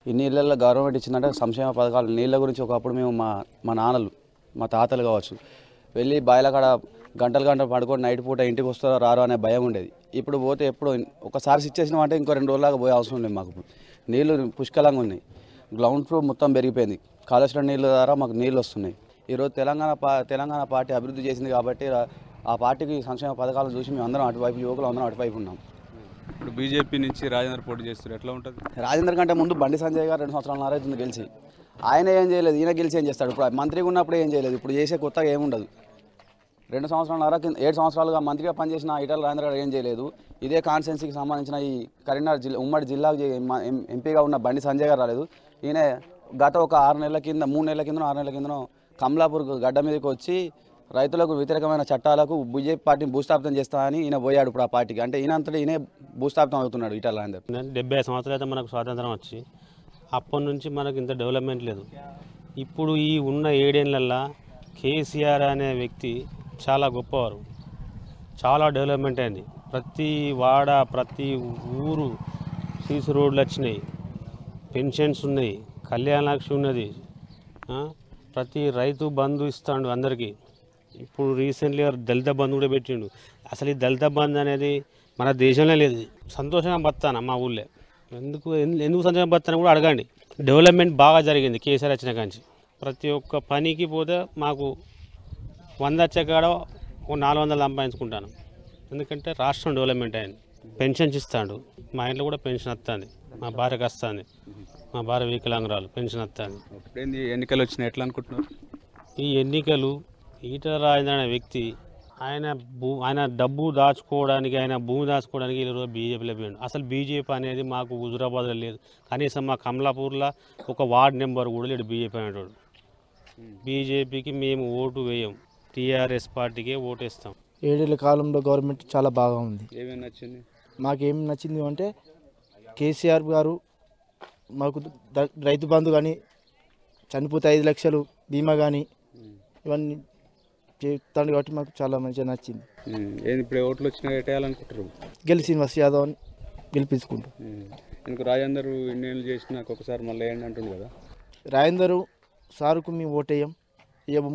ఈ నీళ్ళల్లో గవర్నమెంట్ ఇచ్చిందంటే సంక్షేమ పథకాలు నీళ్ళ గురించి ఒకప్పుడు మేము మా మా నాన్నలు మా తాతలు కావచ్చు వెళ్ళి బాయిల కాడ గంటలు గంటలు పడుకొని నైట్ పూట ఇంటికి వస్తారో రారో అనే భయం ఉండేది ఇప్పుడు పోతే ఎప్పుడు ఒకసారి ఇచ్చేసినాం అంటే ఇంకో రెండు రోజులాగా పోయే అవసరం లేదు మాకు నీళ్ళు పుష్కలంగా ఉన్నాయి గ్రౌండ్ ఫ్లోర్ మొత్తం పెరిగిపోయింది కాళేశ్వరం నీళ్ళ ద్వారా మాకు నీళ్ళు వస్తున్నాయి ఈరోజు తెలంగాణ పా తెలంగాణ పార్టీ అభివృద్ధి చేసింది కాబట్టి రా- ఆ పార్టీకి సంక్షేమ పథకాలు చూసి మేము అందరం అటువైపు యువకులు అందరం అటువైపు ఉన్నాం ఇప్పుడు బీజేపీ నుంచి రాజేంద్ర పోటీ చేస్తారు ఎట్లా ఉంటుంది రాజేందర్ కంటే ముందు బండి సంజయ్ గారు రెండు సంవత్సరాల అవుతుంది గెలిచి ఆయన ఏం చేయలేదు ఈయన గెలిచి ఏం చేస్తాడు ఇప్పుడు మంత్రిగా ఉన్నప్పుడు ఏం చేయలేదు ఇప్పుడు చేసే కొత్తగా ఏముండదు రెండు సంవత్సరాల కింద ఏడు సంవత్సరాలుగా మంత్రిగా పనిచేసిన ఈటల రాజేంద్ర గారు ఏం చేయలేదు ఇదే కాన్స్టిట్యున్సీకి సంబంధించిన ఈ కరీంనగర్ జిల్లా ఉమ్మడి జిల్లాకు చే- మా ఎం- ఎంపీగా ఉన్న బండి సంజయ్ గారు రాలేదు ఈయన గత ఒక ఆరు నెలల కింద మూడు నెలల కింద ఆరు నెలల కింద కమలాపూర్ గడ్డ మీదకి వచ్చి రైతులకు వ్యతిరేకమైన చట్టాలకు బీజేపీ పార్టీని భూస్థాపితం చేస్తానని ఈయన పోయాడు ఇప్పుడు ఆ పార్టీకి అంటే ఈయన అంతటా ఈయనే భూస్థాపితం అవుతున్నాడు ఈటల రాజేందర్ డెబ్బై ఐదు సంవత్సరాలు అయితే మనకు స్వాతంత్రం వచ్చి అప్పటి నుంచి మనకు ఇంత డెవలప్మెంట్ లేదు ఇప్పుడు ఈ ఉన్న ఏడేళ్ళల్లో కేసీఆర్ అనే వ్యక్తి చాలా గొప్పవారు చాలా డెవలప్మెంట్ అయింది ప్రతి వాడ ప్రతి ఊరు సీసీ రోడ్లు వచ్చినాయి పెన్షన్స్ ఉన్నాయి కళ్యాణాక్షి ఉన్నది ఆ, ప్రతి రైతు బంధు ఇస్తాడు అందరికీ ఇప్పుడు రీసెంట్లీగా దళిత బంధు కూడా పెట్టిండు అసలు ఈ దళిత బంధు అనేది మన దేశంలో లేదు సంతోషంగా బతాను మా ఊళ్ళో ఎందుకు ఎందు- ఎందుకు సంతోషంగా బతాను కూడా అడగండి డెవలప్మెంట్ బాగా జరిగింది కేసీఆర్ వచ్చిన కాంచి ప్రతి ఒక్క పనికి పోతే మాకు వంద వచ్చే కాడ ఒక నాలుగు వందలు సంపాదించుకుంటాను ఎందుకంటే రాష్ట్రం డెవలప్మెంట్ అయింది పెన్షన్స్ ఇస్తాడు మా ఇంట్లో కూడా పెన్షన్ వస్తుంది మా భార్యకి వస్తుంది మా భార్య వికలాంగురాలు పెన్షన్ వస్తుంది ఇప్పుడు ఏంది ఎన్నికలు వచ్చినాయి ఎట్లా అనుకుంటున్నారు ఈ ఎన్నికలు ఈటల రాజేంద్ర అనే వ్యక్తి ఆయన భూ ఆయన డబ్బు దాచుకోవడానికి ఆయన భూమి దాచుకోవడానికి ఈరోజు బీజేపీలో పోయాడు అసలు బీజేపీ అనేది మాకు హుజురాబాద్లో లేదు కనీసం మా కమలాపూర్లో ఒక వార్డ్ నెంబర్ కూడా లేడు బీజేపీ అనేటోడు బీజేపీకి మేము ఓటు వేయం టీఆర్ఎస్ పార్టీకే ఓటేస్తాం ఏడేళ్ళ కాలంలో గవర్నమెంట్ చాలా బాగా ఉంది ఏమేమి నచ్చింది మాకేం నచ్చింది అంటే కేసీఆర్ గారు మాకు ద- రైతు బంధు కానీ చనిపోతే ఐదు లక్షలు బీమా కానీ ఇవన్నీ చేస్తాడు కాబట్టి మాకు చాలా మంచిగా నచ్చింది ఉమ్, ఏంది ఇప్పుడు ఓట్లు వచ్చినాయి ఎట్టేయాలనుకుంటారు గెలిచి శ్రీనివాస్ యాదవ్ అని గెలిపించుకుంటాం ఉమ్, ఎందుకు రాజేందర్ ఎన్ని ఏళ్ళు చేసినాక ఒకసారి మళ్ళీ ఏంటి అంటుండు కదా రాజేందరు సారుకు మేము ఓటేయం ఇక